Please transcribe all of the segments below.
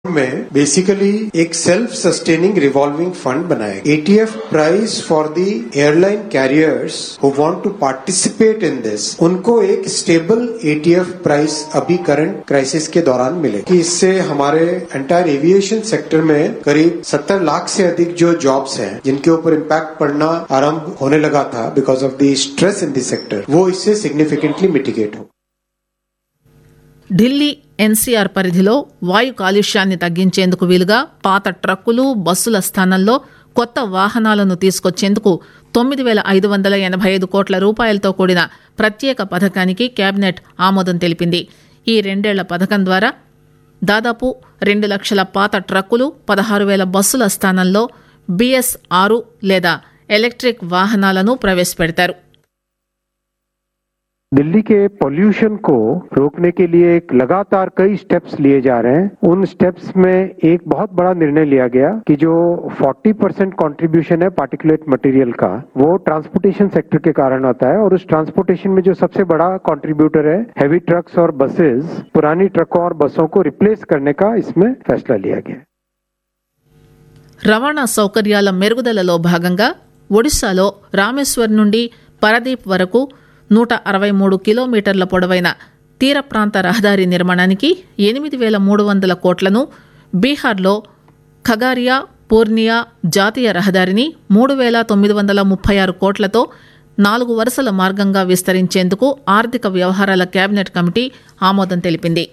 में बेसिकली एक self sustaining revolving fund बनाया ATF price for the airline carriers who want to participate in this उनको एक stable ATF price अभी current crisis के दौरान मिले कि इससे हमारे एंटायर एविएशन सेक्टर में करीब 70 लाख से अधिक जो जॉब्स हैं जिनके ऊपर इम्पैक्ट पड़ना आरंभ होने लगा था because of the stress in the sector वो इससे सिग्निफिकेंटली मिटिगेट हो ఢిల్లీ ఎన్సీఆర్ పరిధిలో వాయు కాలుష్యాన్ని తగ్గించేందుకు వీలుగా పాత ట్రక్కులు బస్సుల స్థానంలో కొత్త వాహనాలను తీసుకొచ్చేందుకు తొమ్మిది వేల ఐదు వందల ఎనభై ఐదు కోట్ల రూపాయలతో కూడిన ప్రత్యేక పథకానికి కేబినెట్ ఆమోదం తెలిపింది ఈ రెండేళ్ల పథకం ద్వారా దాదాపు రెండు లక్షల పాత ట్రక్కులు పదహారు వేల బస్సుల స్థానంలో బీఎస్ ఆరు లేదా ఎలక్ట్రిక్ వాహనాలను ప్రవేశపెడతారు दिल्ली के पोल्यूशन को रोकने के लिए एक लगातार कई स्टेप्स लिए जा रहे हैं उन स्टेप्स में एक बहुत बड़ा निर्णय लिया गया कि जो 40 परसेंट कॉन्ट्रीब्यूशन है पार्टिकुलेट मटेरियल का वो ट्रांसपोर्टेशन सेक्टर के कारण आता है और उस ट्रांसपोर्टेशन में जो सबसे बड़ा कंट्रीब्यूटर है हैवी ट्रक्स और बसेस पुरानी ट्रकों और बसों को रिप्लेस करने का इसमें फैसला लिया गया రవాణా సౌకర్యాల మెరుగుదలలో భాగంగా ఒడిశాలో రామేశ్వర్ నుండి పరదీప్ వరకు నూట అరవై మూడు కిలోమీటర్ల పొడవైన తీర ప్రాంత రహదారి నిర్మాణానికి ఎనిమిది వేల మూడు వందల కోట్లను బీహార్లో ఖగారియా పూర్నియా జాతీయ రహదారిని మూడు వేల తొమ్మిది వందల ముప్పై ఆరు కోట్లతో నాలుగు వరుసల మార్గంగా విస్తరించేందుకు ఆర్థిక వ్యవహారాల కేబినెట్ కమిటీ ఆమోదం తెలిపింది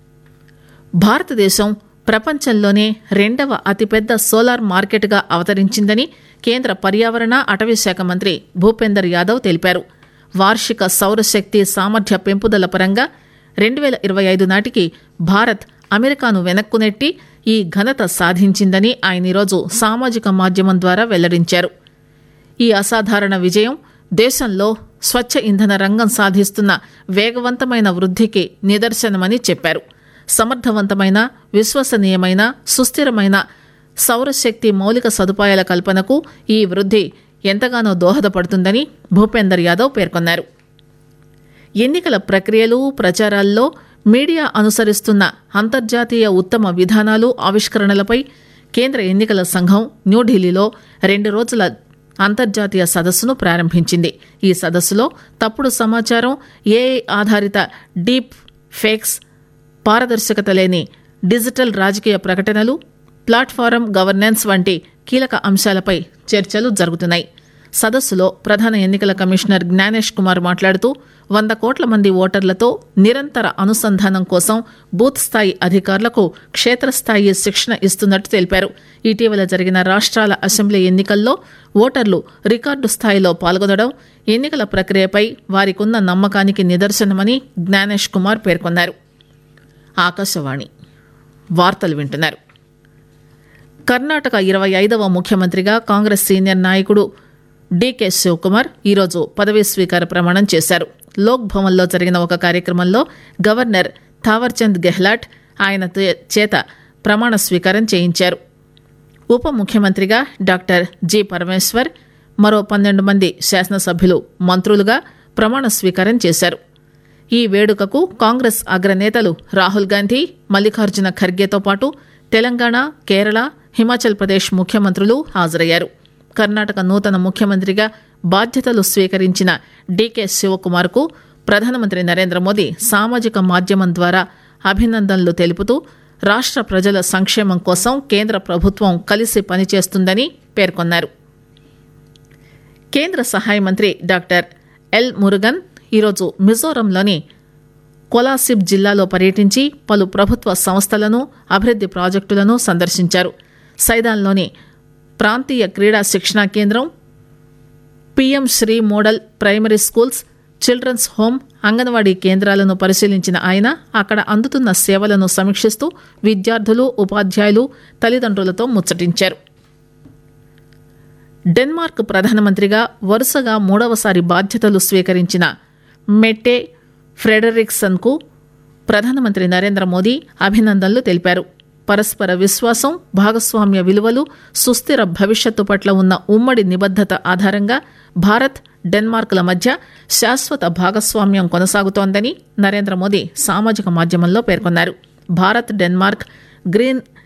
భారతదేశం ప్రపంచంలోనే రెండవ అతిపెద్ద సోలార్ మార్కెట్గా అవతరించిందని కేంద్ర పర్యావరణ అటవీ శాఖ మంత్రి భూపేందర్ యాదవ్ తెలిపారు వార్షిక సౌరశక్తి సామర్థ్య పెంపుదల పరంగా రెండు వేల ఇరవై ఐదు నాటికి భారత్ అమెరికాను వెనక్కునెట్టి ఈ ఘనత సాధించిందని ఆయన ఈరోజు సామాజిక మాధ్యమం ద్వారా వెల్లడించారు ఈ అసాధారణ విజయం దేశంలో స్వచ్ఛ ఇంధన రంగం సాధిస్తున్న వేగవంతమైన వృద్ధికి నిదర్శనమని చెప్పారు సమర్థవంతమైన విశ్వసనీయమైన సుస్థిరమైన సౌరశక్తి మౌలిక సదుపాయాల కల్పనకు ఈ వృద్ధి ఎంతగానో దోహదపడుతుందని భూపేందర్ యాదవ్ పేర్కొన్నారు ఎన్నికల ప్రక్రియలు ప్రచారాల్లో మీడియా అనుసరిస్తున్న అంతర్జాతీయ ఉత్తమ విధానాలు ఆవిష్కరణలపై కేంద్ర ఎన్నికల సంఘం న్యూఢిల్లీలో రెండు రోజుల అంతర్జాతీయ సదస్సును ప్రారంభించింది ఈ సదస్సులో తప్పుడు సమాచారం ఏఐ ఆధారిత డీప్ ఫేక్స్ పారదర్శకత లేని డిజిటల్ రాజకీయ ప్రకటనలు ప్లాట్ఫారం గవర్నెన్స్ వంటి కీలక అంశాలపై చర్చలు జరుగుతున్నాయి సదస్సులో ప్రధాన ఎన్నికల కమిషనర్ జ్ఞానేష్ కుమార్ మాట్లాడుతూ వంద కోట్ల మంది ఓటర్లతో నిరంతర అనుసంధానం కోసం బూత్ స్థాయి అధికారులకు క్షేత్రస్థాయి శిక్షణ ఇస్తున్నట్టు తెలిపారు ఇటీవల జరిగిన రాష్ట్రాల అసెంబ్లీ ఎన్నికల్లో ఓటర్లు రికార్డు స్థాయిలో పాల్గొనడం ఎన్నికల ప్రక్రియపై వారికున్న నమ్మకానికి నిదర్శనమని జ్ఞానేష్ కుమార్ పేర్కొన్నారు ఆకాశవాణి వార్తలు వింటున్నారు కర్ణాటక ఇరవై ఐదవ ముఖ్యమంత్రిగా కాంగ్రెస్ సీనియర్ నాయకుడు డీకే శివకుమార్ ఈరోజు పదవీ స్వీకార ప్రమాణం చేశారు లోక్ భవన్లో జరిగిన ఒక కార్యక్రమంలో గవర్నర్ థావర్చంద్ గెహ్లాట్ ఆయన చేత ప్రమాణ స్వీకారం చేయించారు ఉప ముఖ్యమంత్రిగా డాక్టర్ జి పరమేశ్వర్ మరో పన్నెండు మంది శాసనసభ్యులు మంత్రులుగా ప్రమాణ స్వీకారం చేశారు ఈ వేడుకకు కాంగ్రెస్ అగ్రనేతలు రాహుల్ గాంధీ మల్లికార్జున ఖర్గేతో పాటు తెలంగాణ కేరళ హిమాచల్ ప్రదేశ్ ముఖ్యమంత్రులు హాజరయ్యారు కర్ణాటక నూతన ముఖ్యమంత్రిగా బాధ్యతలు స్వీకరించిన డీకే శివకుమార్కు ప్రధానమంత్రి నరేంద్ర మోదీ సామాజిక మాధ్యమం ద్వారా అభినందనలు తెలుపుతూ రాష్ట్ర ప్రజల సంక్షేమం కోసం కేంద్ర ప్రభుత్వం కలిసి పనిచేస్తుందని పేర్కొన్నారు కేంద్ర సహాయ మంత్రి డాక్టర్ ఎల్ మురుగన్ ఈరోజు మిజోరంలోని కొలాసిబ్ జిల్లాలో పర్యటించి పలు ప్రభుత్వ సంస్థలను అభివృద్ది ప్రాజెక్టులను సందర్శించారు సైదాన్లోని ప్రాంతీయ క్రీడా శిక్షణా కేంద్రం PM Shri model primary schools children's home anganwadi కేంద్రాలను పరిశీలించిన ఆయన అక్కడ అందుతున్న సేవలను సమీక్షిస్తూ విద్యార్థులు ఉపాధ్యాయులు తల్లిదండ్రులతో ముచ్చటించారు డెన్మార్క్ ప్రధానమంత్రిగా వరుసగా మూడవసారి బాధ్యతలు స్వీకరించిన మెట్టే ఫ్రెడరిక్సన్కు ప్రధానమంత్రి నరేంద్ర మోదీ అభినందనలు తెలిపారు పరస్పర విశ్వాసం భాగస్వామ్య విలువలు సుస్థిర భవిష్యత్తు పట్ల ఉన్న ఉమ్మడి నిబద్దత ఆధారంగా భారత్ డెన్మార్క్ల మధ్య శాశ్వత భాగస్వామ్యం కొనసాగుతోందని నరేంద్ర మోదీ సామాజిక మాధ్యమంలో పేర్కొన్నారు భారత్ డెన్మార్క్ గ్రీన్